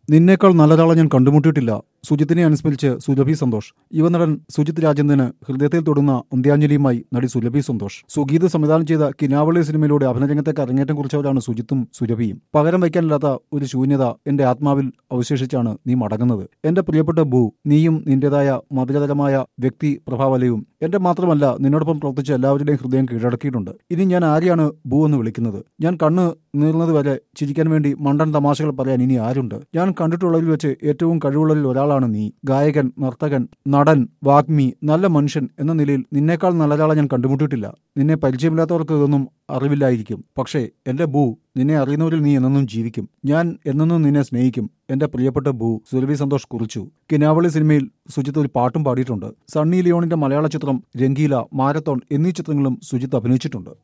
നിന്നേക്കാൾ നല്ലൊരാളെ ഞാൻ കണ്ടുമുട്ടിയിട്ടില്ല സുജിത്തിനെ അനുസ്മരിച്ച് സുരഭി സന്തോഷ് യുവനടൻ സുജിത് രാജേന്ദ്രന് ഹൃദയത്തിൽ തൊടുന്ന അന്ത്യാഞ്ജലിയുമായി നടി സുരഭി സന്തോഷ് സുഗീത് സംവിധാനം ചെയ്ത കിനാവളി സിനിമയിലൂടെ അഭിനയരംഗത്തേക്ക് അരങ്ങേറ്റം കുറിച്ചവരാണ് സുജിത്തും സുരഭിയും പകരം വയ്ക്കാനില്ലാത്ത ഒരു ശൂന്യത എന്റെ ആത്മാവിൽ അവശേഷിച്ചാണ് നീ മടങ്ങുന്നത് എന്റെ പ്രിയപ്പെട്ട ഭൂ നീയും നിന്റേതായ മധുരതരമായ വ്യക്തി പ്രഭാവലയും എന്റെ മാത്രമല്ല നിന്നോടൊപ്പം പ്രവർത്തിച്ച എല്ലാവരുടെയും ഹൃദയം കീഴടക്കിയിട്ടുണ്ട് ഇനി ഞാൻ ആരെയാണ് ഭൂ എന്ന് വിളിക്കുന്നത് ഞാൻ കണ്ണ് നീർന്നത് വരെ ചിരിക്കാൻ വേണ്ടി മണ്ടൻ തമാശകൾ പറയാൻ ഇനി ആരുണ്ട് ഞാൻ കണ്ടിട്ടുള്ളതിൽ വെച്ച് ഏറ്റവും കഴിവുള്ളതിൽ ഒരാളാണ് നീ ഗായകൻ നർത്തകൻ നടൻ വാഗ്മി നല്ല മനുഷ്യൻ എന്ന നിലയിൽ നിന്നേക്കാൾ നല്ലൊരാളെ ഞാൻ കണ്ടുമുട്ടിയിട്ടില്ല നിന്നെ പരിചയമില്ലാത്തവർക്ക് ഇതൊന്നും അറിവില്ലായിരിക്കും പക്ഷേ എന്റെ ഭൂ നിന്നെ അറിയുന്നവരിൽ നീ എന്നെന്നും ജീവിക്കും ഞാൻ എന്നെന്നും നിന്നെ സ്നേഹിക്കും എന്റെ പ്രിയപ്പെട്ട ഭൂ സുരഭി സന്തോഷ് കുറിച്ചു കിനാവളി സിനിമയിൽ സുജിത്ത് ഒരു പാട്ടും പാടിയിട്ടുണ്ട് സണ്ണി ലിയോണിന്റെ മലയാള ചിത്രം രംഗീല മാരത്തോൺ എന്നീ ചിത്രങ്ങളും സുജിത്ത് അഭിനയിച്ചിട്ടുണ്ട്